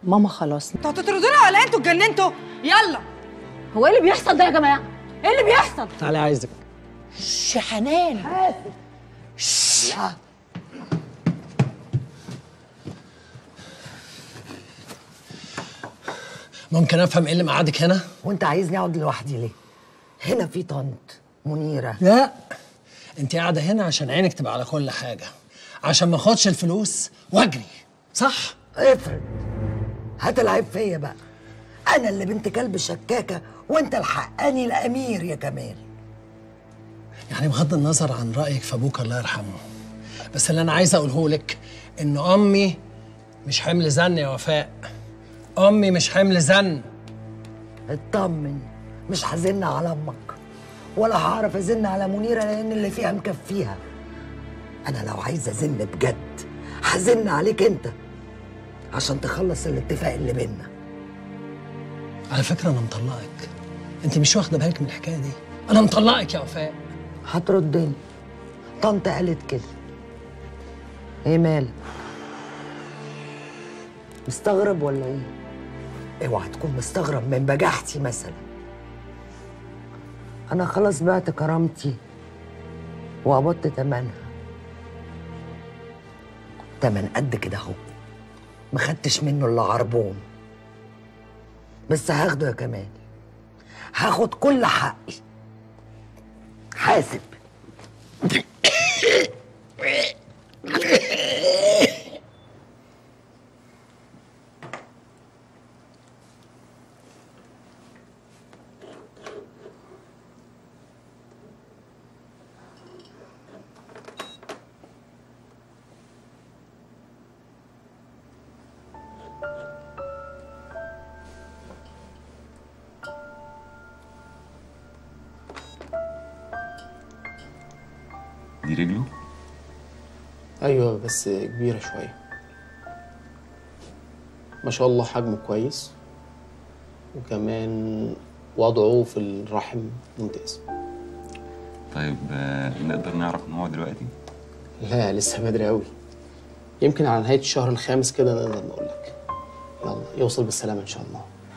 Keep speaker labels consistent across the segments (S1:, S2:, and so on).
S1: ماما خلاص
S2: انتوا هتطردونا ولا انتوا اتجننتوا يلا
S3: هو ايه اللي بيحصل ده يا جماعه ايه اللي بيحصل
S4: تعالى عايزك
S1: شي حنان
S4: ممكن افهم ايه اللي مقعدك هنا
S5: وانت عايزني اقعد لوحدي ليه؟ هنا في طنط منيرة
S4: لا انت قاعده هنا عشان عينك تبقى على كل حاجه عشان ما اخدش الفلوس واجري صح
S5: افرض هات العيب فيا بقى انا اللي بنت كلب شكاكة وانت الحقاني الامير يا كمال
S4: يعني بغض النظر عن رايك في ابوك الله يرحمه بس اللي انا عايز اقوله لك ان امي مش حمل زن يا وفاء امي مش حمل زن
S5: اطمن مش هزن على امك ولا هعرف ازن على منيرة لان اللي فيها مكفيها انا لو عايزه ازن بجد هزن عليك انت عشان تخلص الاتفاق اللي بينا
S4: على فكره انا مطلقك انت مش واخده بالك من الحكايه دي انا مطلقك يا وفاء
S5: هتردني طنط قالت كده ايه مالك مستغرب ولا ايه اوعى تكون مستغرب من بجاحتي مثلا انا خلاص بعت كرامتي وقبضت تمنها تمن قد كده اهو ما خدتش منه الا عربون بس هاخده يا كمال هاخد كل حقي حاسب
S6: دي رجله
S7: ايوه بس كبيره شويه ما شاء الله حجمه كويس وكمان وضعه في الرحم ممتاز
S6: طيب آه، نقدر نعرف ان هو دلوقتي
S7: لا لسه بدري قوي يمكن على نهايه الشهر الخامس كده نقدر نقول لك يلا يوصل بالسلامه ان شاء الله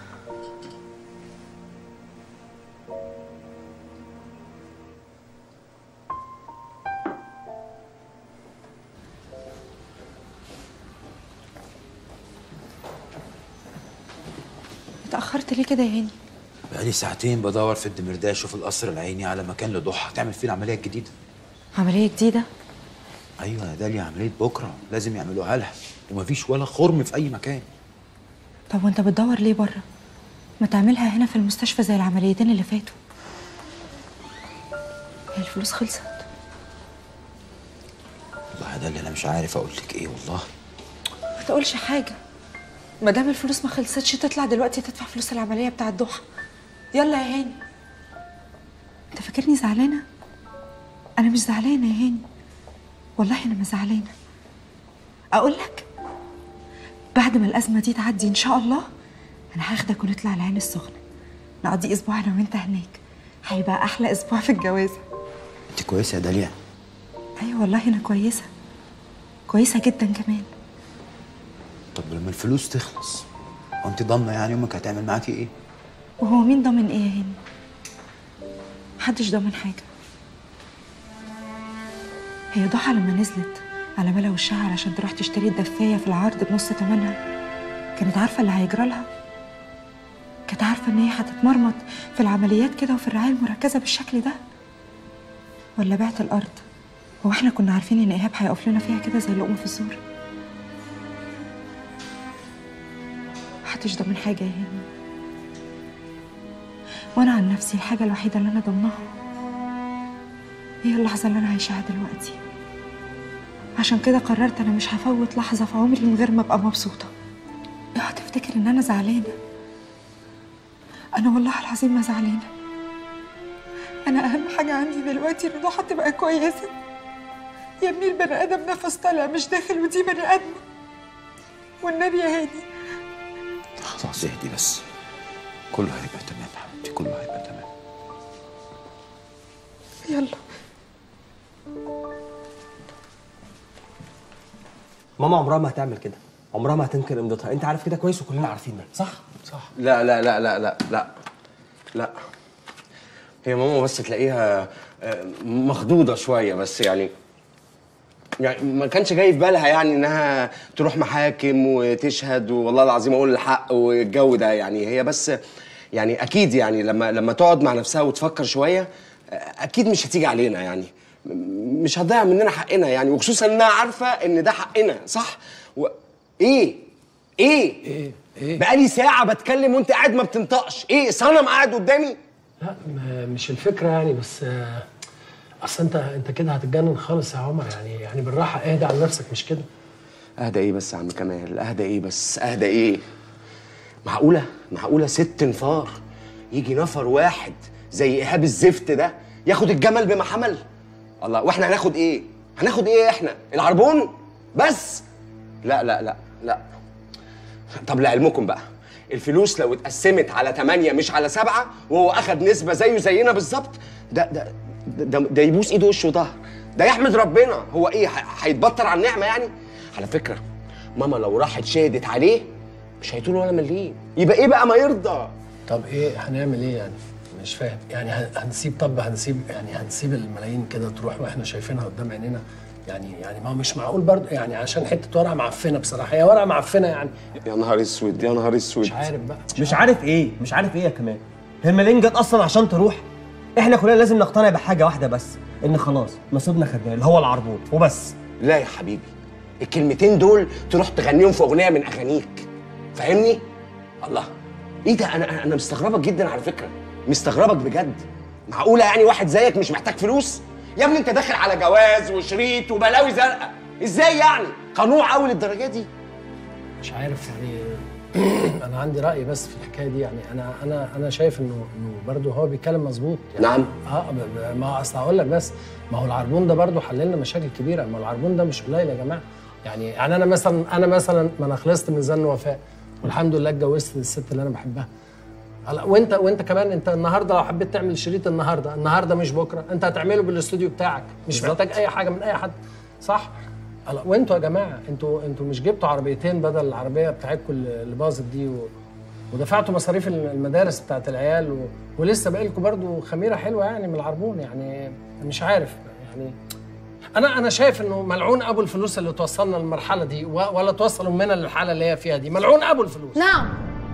S2: اتاخرت ليه كده يا هاني
S8: بقالي ساعتين بدور في الدمرداش وفي القصر العيني على مكان لضحى تعمل فيه العمليه الجديده
S2: عمليه جديده
S8: ايوه يا داليا عمليه بكره لازم يعملوها لها ومفيش ولا خرم في اي مكان
S2: طب وانت بتدور ليه بره ما تعملها هنا في المستشفى زي العمليتين اللي فاتوا هي الفلوس خلصت
S8: والله يا داليا انا مش عارف اقول لك ايه والله
S2: ما تقولش حاجه ما دام الفلوس ما خلصتش تطلع دلوقتي تدفع فلوس العمليه بتاعه ضحى يلا يا هاني انت فاكرني زعلانه انا مش زعلانه يا هاني والله انا ما زعلانه اقول لك بعد ما الازمه دي تعدي ان شاء الله انا هاخدك ونطلع العين السخنه نقضي اسبوع انا وانت هناك هيبقى احلى اسبوع في الجوازه
S8: انت كويسه يا داليا
S2: ايوه والله انا كويسه كويسه جدا كمان
S8: طب لما الفلوس تخلص هو انت ضامنه يعني امك هتعمل معاكي ايه
S2: وهو مين ضامن ايه يا هاني محدش ضامن حاجه هي ضحى لما نزلت على ملا وشها علشان تروح تشتري الدفايه في العرض بنص تمنها كانت عارفه اللي هيجرى لها كانت عارفه ان هي هتتمرمط في العمليات كده وفي الرعايه المركزه بالشكل ده ولا بعت الارض هو احنا كنا عارفين ان ايهاب هيقف لنا فيها كده زي اللقمه في الزور محدش ضامن حاجه يا هاني وانا عن نفسي الحاجه الوحيده اللي انا ضمنها هي اللحظه اللي انا عايشاها دلوقتي عشان كده قررت انا مش هفوت لحظه في عمري من غير ما ابقى مبسوطه اوعى تفتكر ان انا زعلانه انا والله العظيم ما زعلانه انا اهم حاجه عندي دلوقتي ان ضحى تبقى كويسه يا ابني البني ادم نفس طالع مش داخل ودي بني ادم والنبي يا هادي
S8: خلاص اهدي بس كله هيبقى تمام حبيبتي كله هيبقى تمام
S2: يلا
S9: ماما عمرها ما هتعمل كده عمرها ما هتنكر امضتها انت عارف كده كويس وكلنا عارفين ده صح
S4: صح
S9: لا لا لا لا لا لا لا هي ماما بس تلاقيها آه، مخضوضه شويه بس يعني يعني ما كانش جاي في بالها يعني انها تروح محاكم وتشهد والله العظيم اقول الحق والجو ده يعني هي بس يعني اكيد يعني لما لما تقعد مع نفسها وتفكر شويه اكيد مش هتيجي علينا يعني م- مش هتضيع مننا حقنا يعني وخصوصا انها عارفه ان ده حقنا صح و... ايه ايه
S4: ايه ايه
S9: بقالي ساعه بتكلم وانت قاعد ما بتنطقش ايه صنم قاعد قدامي
S4: لا م- مش الفكره يعني بس آه، اصل انت انت كده هتتجنن خالص يا عمر يعني يعني بالراحه اهدى على نفسك مش كده
S9: اهدى ايه بس يا عم كمال اهدى ايه بس اهدى ايه معقوله معقوله ست نفار يجي نفر واحد زي ايهاب الزفت ده ياخد الجمل بما حمل الله واحنا هناخد ايه هناخد ايه احنا العربون بس لا لا لا لا طب لعلمكم بقى الفلوس لو اتقسمت على ثمانية مش على سبعة وهو أخد نسبة زيه زينا بالظبط ده ده ده, ده يبوس إيده وشه وظهر ده يحمد ربنا هو إيه ح- هيتبطر على النعمة يعني على فكرة ماما لو راحت شهدت عليه مش هيطول ولا مليم يبقى إيه بقى ما يرضى
S4: طب ايه هنعمل ايه يعني مش فاهم يعني هن- هنسيب طب هنسيب يعني هنسيب الملايين كده تروح واحنا شايفينها قدام عينينا يعني يعني ما هو مش معقول برضه يعني عشان حته ورقه معفنه بصراحه هي ورقه معفنه يعني
S9: يا نهار اسود يا نهار اسود
S4: مش عارف بقى
S10: مش عارف ايه مش عارف ايه يا كمال هي الملايين جت اصلا عشان تروح احنا كلنا لازم نقتنع بحاجه واحده بس ان خلاص نصيبنا خدناه اللي هو العربون وبس
S9: لا يا حبيبي الكلمتين دول تروح تغنيهم في اغنيه من اغانيك فاهمني الله ايه ده انا انا مستغربك جدا على فكره مستغربك بجد معقوله يعني واحد زيك مش محتاج فلوس يا ابني انت داخل على جواز وشريط وبلاوي زرقاء ازاي يعني قنوع قوي للدرجه دي
S4: مش عارف يعني انا عندي راي بس في الحكايه دي يعني انا انا انا شايف انه انه برضه هو بيتكلم مظبوط يعني
S9: نعم.
S4: اه ب- ب- ما اصل هقول لك بس ما هو العربون ده برضه حل لنا مشاكل كبيره ما هو العربون ده مش قليل يا جماعه يعني يعني انا مثلا انا مثلا ما انا خلصت من زن وفاء والحمد لله اتجوزت الست اللي انا بحبها هلا وانت وانت كمان انت النهارده لو حبيت تعمل شريط النهارده النهارده مش بكره انت هتعمله بالاستوديو بتاعك مش
S10: بالظبط.
S4: محتاج اي حاجه من اي حد صح هلا وانتوا يا جماعه انتوا انتوا مش جبتوا عربيتين بدل العربيه بتاعتكم اللي اللي باظت دي و... ودفعتوا مصاريف المدارس بتاعت العيال و... ولسه باقي لكم برضه خميره حلوه يعني من العربون يعني مش عارف يعني انا انا شايف انه ملعون ابو الفلوس اللي توصلنا للمرحله دي و... ولا توصلوا منها للحاله اللي هي فيها دي ملعون ابو الفلوس
S3: نعم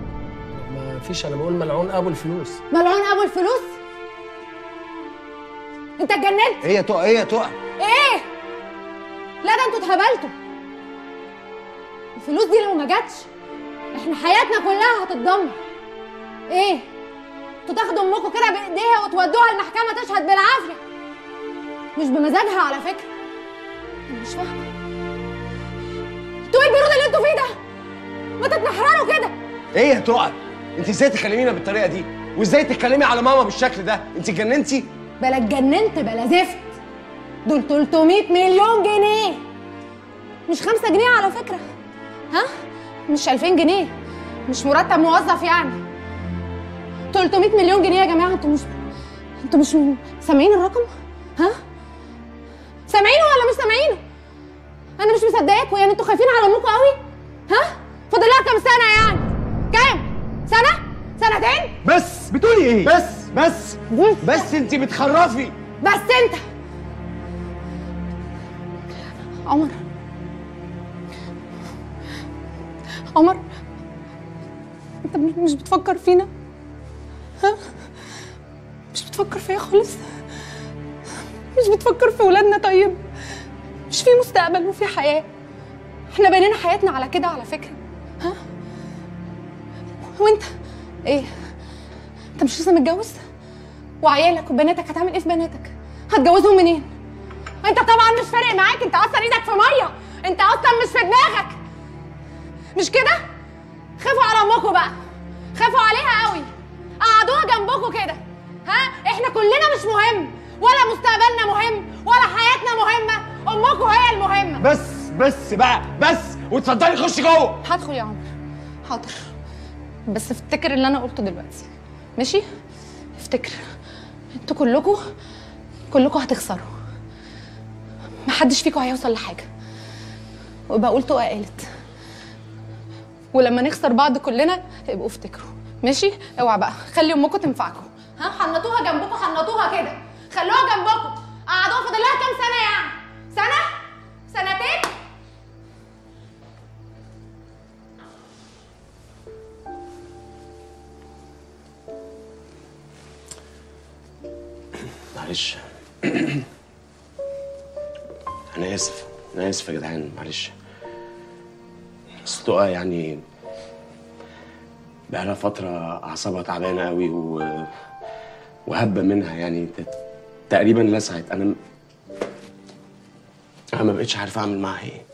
S4: ما فيش انا بقول ملعون ابو الفلوس
S3: ملعون ابو الفلوس انت اتجننت
S9: هي تقع هي تقع
S3: ايه لا ده انتوا اتهبلتوا الفلوس دي لو ما جاتش احنا حياتنا كلها هتتدمر ايه انتوا تاخدوا امكم كده بايديها وتودوها المحكمه تشهد بالعافيه مش بمزاجها على فكره انا مش فاهمه انتوا ايه البرود اللي انتوا فيه ده ما تتنحرروا كده
S9: ايه تقع انت ازاي تكلمينا بالطريقه دي وازاي تتكلمي على ماما بالشكل ده انت اتجننتي
S3: بلا اتجننت بلا زفت دول 300 مليون جنيه مش 5 جنيه على فكرة ها مش 2000 جنيه مش مرتب موظف يعني 300 مليون جنيه يا جماعة انتوا مش انتوا مش سامعين الرقم ها سامعينه ولا مش سامعينه انا مش مصدقاكوا يعني انتوا خايفين على امكم قوي ها فاضل لها كام سنة يعني كام سنة سنتين
S9: بس بتقولي ايه بس بس بس انت بتخرفي
S3: بس انت عمر عمر انت مش- مش بتفكر فينا ها مش بتفكر فيا خالص مش بتفكر في ولادنا طيب مش في مستقبل وفي حياة احنا بنينا حياتنا على كده على فكرة ها وانت ايه انت مش لسه متجوز وعيالك وبناتك هتعمل ايه في بناتك هتجوزهم منين انت طبعا مش فارق معاك انت اصلا ايدك في ميه انت اصلا مش في دماغك مش كده خافوا على امكم بقى خافوا عليها قوي قعدوها جنبكم كده ها احنا كلنا مش مهم ولا مستقبلنا مهم ولا حياتنا مهمه امكم هي المهمه
S9: بس بس بقى بس واتفضلي خشي جوه
S3: هدخل يا عمر حاضر بس افتكر اللي انا قلته دلوقتي ماشي افتكر انتوا كلكم كلكم هتخسروا محدش فيكم هيوصل لحاجه ويبقى قلت وقالت ولما نخسر بعض كلنا ابقوا افتكروا ماشي اوعى بقى خلي امكم تنفعكم ها حنطوها جنبكم حنطوها كده خلوها جنبكم قعدوها فاضل لها كام سنه يعني سنه سنتين
S9: معلش انا اسف انا اسف يا جدعان معلش اصل تقى يعني بقالها فترة أعصابها تعبانة قوي و... وهبة منها يعني ت- تقريبا لسعت أنا م- أنا ما بقتش عارف أعمل معاها إيه